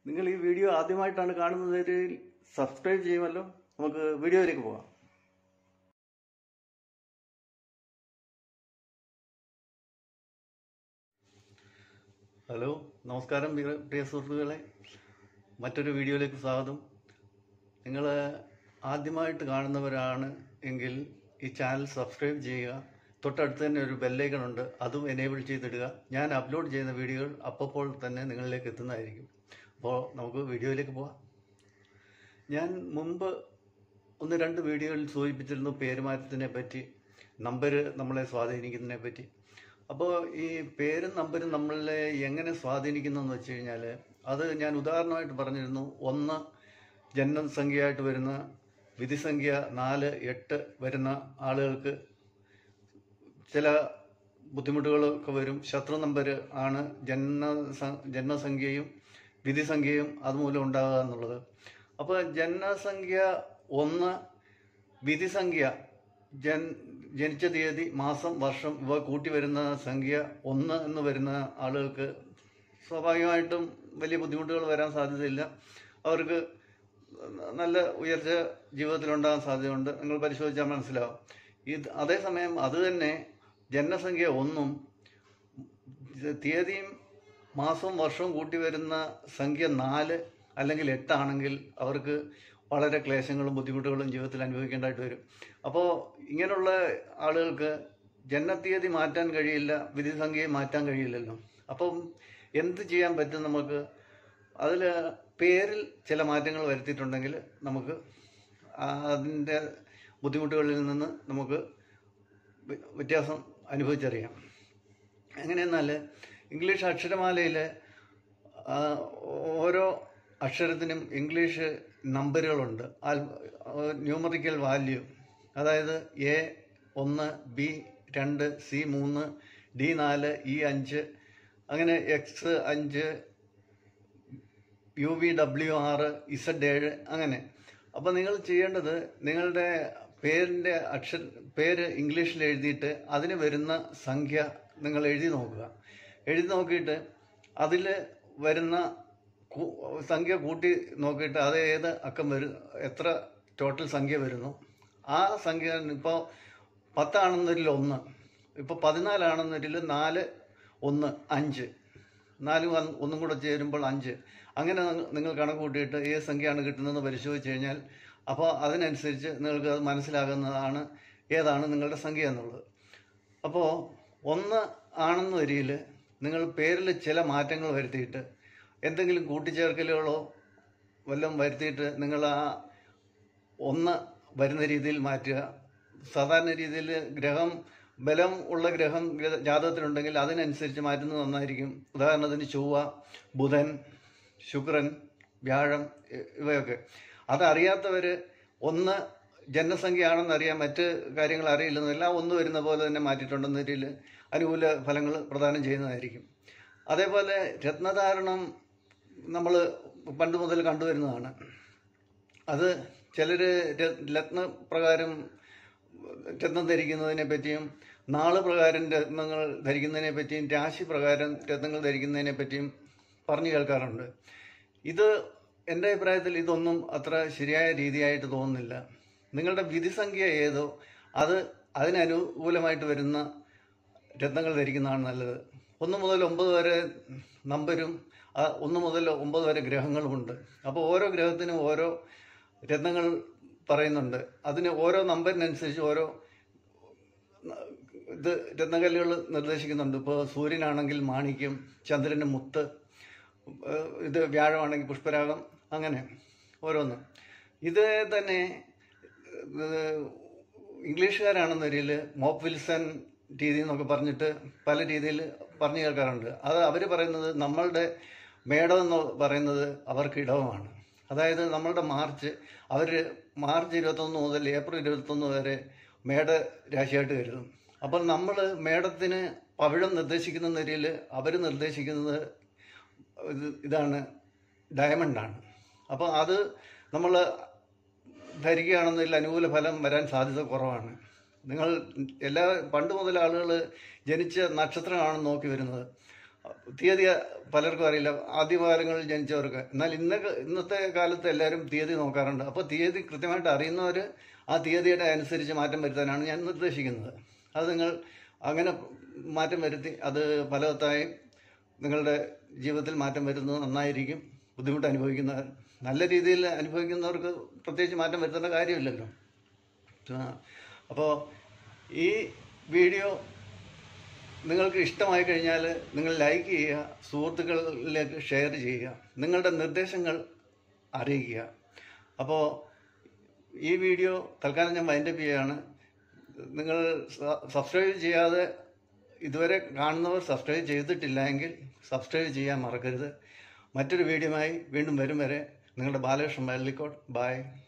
നിങ്ങൾ ഈ വീഡിയോ ആദ്യമായിട്ടാണ് കാണുന്നതെങ്കിൽ സബ്സ്ക്രൈബ് ചെയ്യുമല്ലോ നമുക്ക് വീഡിയോയിലേക്ക് പോകാം ഹലോ നമസ്കാരം പ്രിയ- പ്രിയ സുഹൃത്തുക്കളെ മറ്റൊരു വീഡിയോയിലേക്ക് സ്വാഗതം നിങ്ങൾ ആദ്യമായിട്ട് കാണുന്നവരാണ് എങ്കിൽ ഈ ചാനൽ സബ്സ്ക്രൈബ് ചെയ്യുക തൊട്ടടുത്ത് തന്നെ ഒരു ബെല്ലൈക്കൺ ഉണ്ട് അതും എനേബിൾ ചെയ്തിടുക ഞാൻ അപ്ലോഡ് ചെയ്യുന്ന വീഡിയോകൾ അപ്പോൾ തന്നെ നിങ്ങളിലേക്ക് എത്തുന്നതായിരിക്കും അപ്പോൾ നമുക്ക് വീഡിയോയിലേക്ക് പോവാം ഞാൻ മുമ്പ് ഒന്ന് രണ്ട് വീഡിയോകളിൽ സൂചിപ്പിച്ചിരുന്നു പേരുമാറ്റത്തിനെ പറ്റി നമ്പർ നമ്മളെ സ്വാധീനിക്കുന്നതിനെ പറ്റി അപ്പോൾ ഈ പേരും നമ്പരും നമ്മളെ എങ്ങനെ സ്വാധീനിക്കുന്നു എന്ന് വെച്ച് കഴിഞ്ഞാൽ അത് ഞാൻ ഉദാഹരണമായിട്ട് പറഞ്ഞിരുന്നു ഒന്ന് ജനനസംഖ്യയായിട്ട് വരുന്ന വിധിസംഖ്യ നാല് എട്ട് വരുന്ന ആളുകൾക്ക് ചില ബുദ്ധിമുട്ടുകളൊക്കെ വരും ശത്രു നമ്പർ ആണ് ജന്മ ജന്മസംഖ്യയും വിധിസംഖ്യയും അതുമൂലം ഉണ്ടാകുക എന്നുള്ളത് അപ്പോൾ ജനനസംഖ്യ ഒന്ന് വിധിസംഖ്യ ജൻ ജനിച്ച തീയതി മാസം വർഷം ഇവ കൂട്ടി വരുന്ന സംഖ്യ ഒന്ന് എന്ന് വരുന്ന ആളുകൾക്ക് സ്വാഭാവികമായിട്ടും വലിയ ബുദ്ധിമുട്ടുകൾ വരാൻ സാധ്യതയില്ല അവർക്ക് നല്ല ഉയർച്ച ജീവിതത്തിലുണ്ടാകാൻ സാധ്യതയുണ്ട് നിങ്ങൾ പരിശോധിച്ചാൽ മനസ്സിലാവും ഇത് അതേസമയം അത് തന്നെ ജനനസംഖ്യ ഒന്നും തീയതിയും മാസവും വർഷവും കൂട്ടി വരുന്ന സംഖ്യ നാല് അല്ലെങ്കിൽ എട്ടാണെങ്കിൽ അവർക്ക് വളരെ ക്ലേശങ്ങളും ബുദ്ധിമുട്ടുകളും ജീവിതത്തിൽ അനുഭവിക്കേണ്ടതായിട്ട് വരും അപ്പോൾ ഇങ്ങനെയുള്ള ആളുകൾക്ക് ജനനത്തീയതി മാറ്റാൻ കഴിയില്ല വിധിസംഖ്യയെ മാറ്റാൻ കഴിയില്ലല്ലോ അപ്പം എന്ത് ചെയ്യാൻ പറ്റും നമുക്ക് അതിൽ പേരിൽ ചില മാറ്റങ്ങൾ വരുത്തിയിട്ടുണ്ടെങ്കിൽ നമുക്ക് ആ- അതിൻ്റെ ബുദ്ധിമുട്ടുകളിൽ നിന്ന് നമുക്ക് വ്യ- വ്യത്യാസം അനുഭവിച്ചറിയാം എങ്ങനെയെന്നാൽ ഇംഗ്ലീഷ് അക്ഷരമാലയിൽ ഓരോ അക്ഷരത്തിനും ഇംഗ്ലീഷ് നമ്പറുകളുണ്ട് ന്യൂമറിക്കൽ വാല്യൂ അതായത് എ ഒന്ന് ബി രണ്ട് സി മൂന്ന് ഡി നാല് ഇ അഞ്ച് അങ്ങനെ എക്സ് അഞ്ച് യു വി ഡബ്ല്യു ആറ് ഇസഡ് ഏഴ് അങ്ങനെ അപ്പോൾ നിങ്ങൾ ചെയ്യേണ്ടത് നിങ്ങളുടെ പേരിൻ്റെ അക്ഷര പേര് ഇംഗ്ലീഷിൽ എഴുതിയിട്ട് അതിന് വരുന്ന സംഖ്യ നിങ്ങൾ എഴുതി നോക്കുക എഴുതി നോക്കിയിട്ട് അതിൽ വരുന്ന കു- സംഖ്യ കൂട്ടി നോക്കിയിട്ട് അത് ഏത് അക്കം വരും എത്ര ടോട്ടൽ സംഖ്യ വരുന്നു ആ സംഖ്യ ഇപ്പോൾ പത്താണെന്നൊരിൽ ഒന്ന് ഇപ്പോൾ പതിനാലാണെന്നൊരിൽ നാല് ഒന്ന് അഞ്ച് നാലും വന്ന് ഒന്നും കൂടെ ചേരുമ്പോൾ അഞ്ച് അങ്ങനെ നിങ്ങ- നിങ്ങൾ കണക്ക് കൂട്ടിയിട്ട് ഏത് സംഖ്യയാണ് കിട്ടുന്നതെന്ന് പരിശോധിച്ച് കഴിഞ്ഞാൽ അപ്പോൾ അതിനനുസരിച്ച് നിങ്ങൾക്ക് അത് മനസ്സിലാകുന്നതാണ് ഏതാണ് നിങ്ങളുടെ സംഖ്യ എന്നുള്ളത് അപ്പോൾ ഒന്ന് ആണെന്ന വരിയിൽ നിങ്ങൾ പേരിൽ ചില മാറ്റങ്ങൾ വരുത്തിയിട്ട് എന്തെങ്കിലും കൂട്ടിച്ചേർക്കലുകളോ വല്ലതും വരുത്തിയിട്ട് നിങ്ങൾ ആ ഒന്ന് വരുന്ന രീതിയിൽ മാറ്റുക സാധാരണ രീതിയിൽ ഗ്രഹം ബലം ഉള്ള ഗ്രഹം ഗ്രഹ- ജാതകത്തിലുണ്ടെങ്കിൽ അതിനനുസരിച്ച് മാറ്റുന്നത് നന്നായിരിക്കും ഉദാഹരണത്തിന് ചൊവ്വ ബുധൻ ശുക്രൻ വ്യാഴം ഇ- ഇവയൊക്കെ അതറിയാത്തവർ ഒന്ന് ജനസംഖ്യയാണെന്ന് അറിയാൻ മറ്റ് കാര്യങ്ങൾ അറിയില്ലെന്ന് എല്ലാം ഒന്ന് വരുന്ന പോലെ തന്നെ മാറ്റിയിട്ടുണ്ടെന്ന രീതിയിൽ അനുകൂല ഫലങ്ങൾ പ്രദാനം ചെയ്യുന്നതായിരിക്കും അതേപോലെ രത്നധാരണം നമ്മൾ പണ്ട് മുതൽ കണ്ടുവരുന്നതാണ് അത് ചിലർ രത്ന പ്രകാരം രത്നം ധരിക്കുന്നതിനെ പറ്റിയും നാള് പ്രകാരം രത്നങ്ങൾ ധരിക്കുന്നതിനെ പറ്റിയും രാശി പ്രകാരം രത്നങ്ങൾ ധരിക്കുന്നതിനെ പറ്റിയും പറഞ്ഞു കേൾക്കാറുണ്ട് ഇത് എൻ്റെ അഭിപ്രായത്തിൽ ഇതൊന്നും അത്ര ശരിയായ രീതിയായിട്ട് തോന്നുന്നില്ല നിങ്ങളുടെ വിധിസംഖ്യ ഏതോ അത് അതിനനുകൂലമായിട്ട് വരുന്ന രത്നങ്ങൾ ധരിക്കുന്നതാണ് നല്ലത് ഒന്ന് മുതൽ ഒമ്പത് വരെ നമ്പരും ആ ഒന്ന് മുതൽ ഒമ്പത് വരെ ഗ്രഹങ്ങളുമുണ്ട് അപ്പോൾ ഓരോ ഗ്രഹത്തിനും ഓരോ രത്നങ്ങൾ പറയുന്നുണ്ട് അതിന് ഓരോ നമ്പറിനനുസരിച്ച് ഓരോ ഇത് രത്നക്കല്ലുകൾ നിർദ്ദേശിക്കുന്നുണ്ട് ഇപ്പോൾ സൂര്യനാണെങ്കിൽ മാണിക്യം ചന്ദ്രന് മുത്ത് ഏഹ് ഇത് വ്യാഴമാണെങ്കിൽ പുഷ്പരാഗം അങ്ങനെ ഓരോന്ന് ഇത് തന്നെ ഏഹ് ഇംഗ്ലീഷുകാരാണെന്നൊരിൽ മോപ്പ് വിൽസൺ രീതി എന്നൊക്കെ പറഞ്ഞിട്ട് പല രീതിയിൽ പറഞ്ഞു കേൾക്കാറുണ്ട് അത് അവർ പറയുന്നത് നമ്മളുടെ മേടം എന്ന് പറയുന്നത് അവർക്ക് ഇടവമാണ് അതായത് നമ്മളുടെ മാർച്ച് അവർ മാർച്ച് ഇരുപത്തൊന്ന് മുതൽ ഏപ്രിൽ ഇരുപത്തൊന്ന് വരെ മേട രാശിയായിട്ട് കരുതും അപ്പോൾ നമ്മൾ മേടത്തിന് പവിഴം നിർദ്ദേശിക്കുന്ന നിലയിൽ അവർ നിർദ്ദേശിക്കുന്നത് ഇത് ഇതാണ് ഡയമണ്ടാണ് അപ്പോൾ അത് നമ്മൾ ധരിക്കുകയാണെന്നതിൽ അനുകൂല ഫലം വരാൻ സാധ്യത കുറവാണ് നിങ്ങൾ എല്ലാ പണ്ട് മുതൽ ആളുകൾ ജനിച്ച നക്ഷത്രമാണ് നോക്കി വരുന്നത് തീയതി പലർക്കും അറിയില്ല ആദ്യകാലങ്ങളിൽ ജനിച്ചവർക്ക് എന്നാൽ ഇന്നൊക്കെ ഇന്നത്തെ കാലത്ത് എല്ലാവരും തീയതി നോക്കാറുണ്ട് അപ്പോൾ തീയതി കൃത്യമായിട്ട് അറിയുന്നവർ ആ തീയതിയുടെ അനുസരിച്ച് മാറ്റം വരുത്താനാണ് ഞാൻ നിർദ്ദേശിക്കുന്നത് അത് നിങ്ങൾ അങ്ങനെ മാറ്റം വരുത്തി അത് ഫലവത്തായി നിങ്ങളുടെ ജീവിതത്തിൽ മാറ്റം വരുന്നത് നന്നായിരിക്കും ബുദ്ധിമുട്ട് അനുഭവിക്കുന്നവർ നല്ല രീതിയിൽ അനുഭവിക്കുന്നവർക്ക് പ്രത്യേകിച്ച് മാറ്റം വരുത്തേണ്ട കാര്യമില്ലല്ലോ അപ്പോൾ ഈ വീഡിയോ നിങ്ങൾക്ക് ഇഷ്ടമായി കഴിഞ്ഞാൽ നിങ്ങൾ ലൈക്ക് ചെയ്യുക സുഹൃത്തുക്കളിലേക്ക് ഷെയർ ചെയ്യുക നിങ്ങളുടെ നിർദ്ദേശങ്ങൾ അറിയിക്കുക അപ്പോൾ ഈ വീഡിയോ തൽക്കാലം ഞാൻ വൈൻഡപ്പ് ചെയ്യുകയാണ് നിങ്ങൾ സ- സബ്സ്ക്രൈബ് ചെയ്യാതെ ഇതുവരെ കാണുന്നവർ സബ്സ്ക്രൈബ് ചെയ്തിട്ടില്ല എങ്കിൽ സബ്സ്ക്രൈബ് ചെയ്യാൻ മറക്കരുത് മറ്റൊരു വീഡിയോയുമായി വീണ്ടും വരും വരെ നിങ്ങളുടെ ബാലകൃഷ്ണൻ വയലിക്കോട്ട് ബൈ